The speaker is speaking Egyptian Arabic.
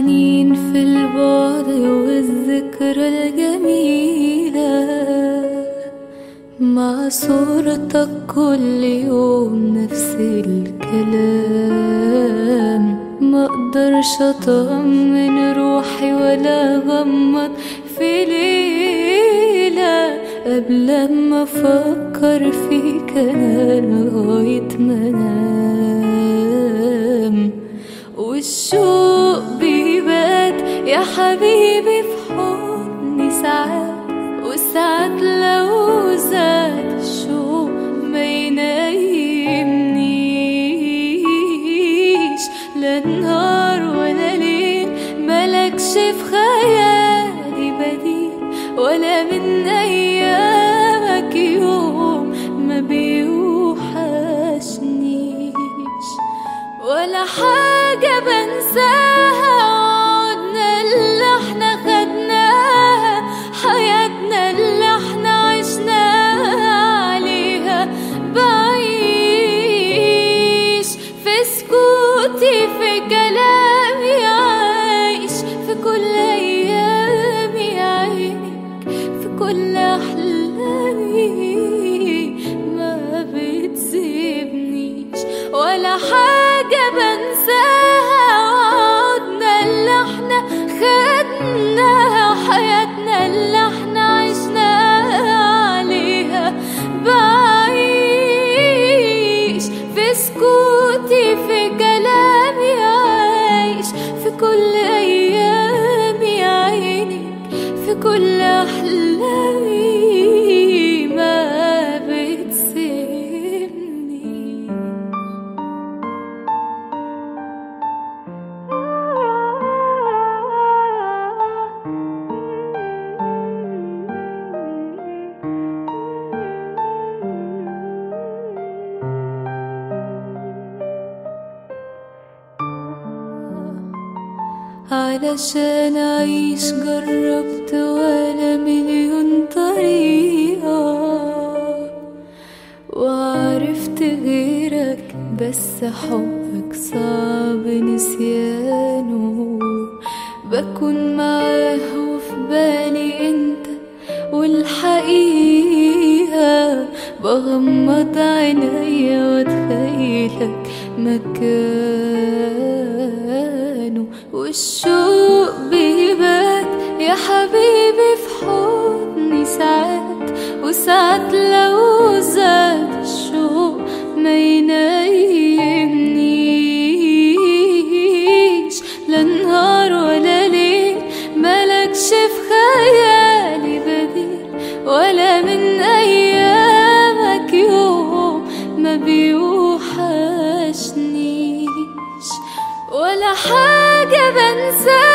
حنين في البعد والذكرى الجميلة مع صورتك كل يوم نفس الكلام ما اقدرش اطمن روحي ولا اغمض في ليلة قبل ما افكر فيك انا لغاية ما انام والشوق بيبات يا حبيبي في حضني ساعات وساعات لو زاد الشوق ما ينيمنيش لا نهار ولا ليل ملكش في خيالي بديل ولا من ايامك يوم ما بيوحشنيش ولا حاجة بنساها عودنا اللي احنا خدناها حياتنا اللي احنا عشناها عليها بعيش في سكوتي في كلامي عايش في كل ايامي عينك في كل احلامي ما بتسيبنيش ولا حاجة بنساها عودنا اللي احنا خدناها حياتنا اللي احنا عشناها عليها بعيش في سكوتي في كلامي عايش في كل ايامي عينك في كل احلامي ما بتسيبني علشان أعيش جربت ولا مليون طريقة وعرفت غيرك بس حبك صعب نسيانه بكون معاه وفي بالي انت والحقيقة بغمض عينيا واتخيلك مكانه والشوق بيبات يا حبيبي في حضني ساعات وساعات لو زاد الشوق ما ينيمنيش لا نهار ولا ليل ملكش في خيالي بديل ولا من ايامك يوم ما بيوحشنيش ولا حاجة بنساها